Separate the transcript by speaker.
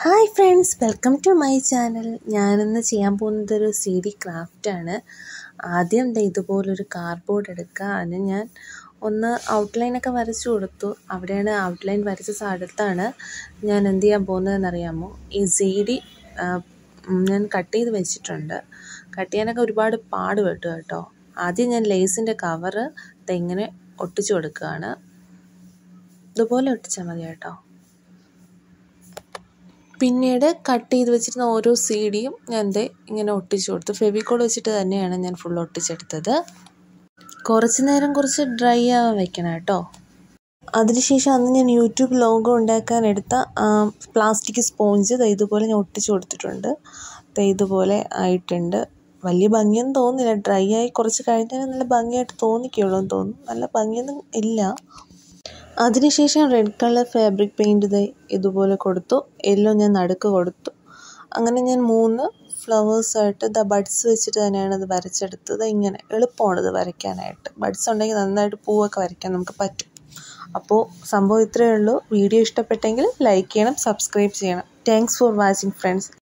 Speaker 1: hi friends welcome to my channel ഞാനിന്ന് ചെയ്യാൻ പോകുന്നത് ഒരു സി ഡി ക്രാഫ്റ്റാണ് ആദ്യം ദേ ഇതുപോലൊരു കാർഡ്ബോർഡ് എടുക്കുക അതിന് ഞാൻ ഒന്ന് ഔട്ട്ലൈനൊക്കെ വരച്ചു കൊടുത്തു അവിടെയാണ് ഔട്ട്ലൈൻ വരച്ച സ്ഥലത്താണ് ഞാൻ എന്ത് ചെയ്യാൻ പോകുന്നതെന്ന് അറിയാമോ ഈ സി ഡി ഞാൻ കട്ട് ചെയ്ത് വെച്ചിട്ടുണ്ട് കട്ട് ചെയ്യാനൊക്കെ ഒരുപാട് പാട് പെട്ടു കേട്ടോ ആദ്യം ഞാൻ ലേസിൻ്റെ കവറ് ഇങ്ങനെ ഒട്ടിച്ചു കൊടുക്കുകയാണ് ഇതുപോലെ ഒട്ടിച്ചാൽ മതി കേട്ടോ പിന്നീട് കട്ട് ചെയ്ത് വെച്ചിരുന്ന ഓരോ സി ഡിയും ഞാൻ ദേ ഇങ്ങനെ ഒട്ടിച്ചു കൊടുത്തു ഫെവിക്കോൾ വെച്ചിട്ട് തന്നെയാണ് ഞാൻ ഫുൾ ഒട്ടിച്ചെടുത്തത് കുറച്ച് നേരം കുറച്ച് ഡ്രൈ ആവാൻ വെക്കണം കേട്ടോ അതിനുശേഷം അന്ന് ഞാൻ യൂട്യൂബ് ലോഗോ ഉണ്ടാക്കാൻ എടുത്ത പ്ലാസ്റ്റിക് സ്പോഞ്ച് ഇതുപോലെ ഞാൻ ഒട്ടിച്ചു കൊടുത്തിട്ടുണ്ട് ഇതുപോലെ ആയിട്ടുണ്ട് വലിയ ഭംഗിയൊന്നും തോന്നുന്നില്ല ഡ്രൈ ആയി കുറച്ച് കഴിഞ്ഞാൽ നല്ല ഭംഗിയായിട്ട് തോന്നിക്കുള്ളൂ എന്ന് തോന്നുന്നു നല്ല ഭംഗിയൊന്നും ഇല്ല അതിനുശേഷം റെഡ് കളർ ഫാബ്രിക് പെയിൻറ്റ് ഇതേ ഇതുപോലെ കൊടുത്തു യെല്ലോ ഞാൻ നടുക്ക് കൊടുത്തു അങ്ങനെ ഞാൻ മൂന്ന് ഫ്ലവേഴ്സായിട്ട് ദ ബഡ്സ് വെച്ചിട്ട് തന്നെയാണ് ഇത് വരച്ചെടുത്തത് ഇങ്ങനെ എളുപ്പമാണ് ഇത് വരയ്ക്കാനായിട്ട് ബഡ്സ് ഉണ്ടെങ്കിൽ നന്നായിട്ട് പൂവൊക്കെ വരയ്ക്കാൻ നമുക്ക് പറ്റും അപ്പോൾ സംഭവം ഇത്രയേ ഉള്ളൂ വീഡിയോ ഇഷ്ടപ്പെട്ടെങ്കിൽ ലൈക്ക് ചെയ്യണം സബ്സ്ക്രൈബ് ചെയ്യണം താങ്ക്സ് ഫോർ വാച്ചിങ് ഫ്രണ്ട്സ്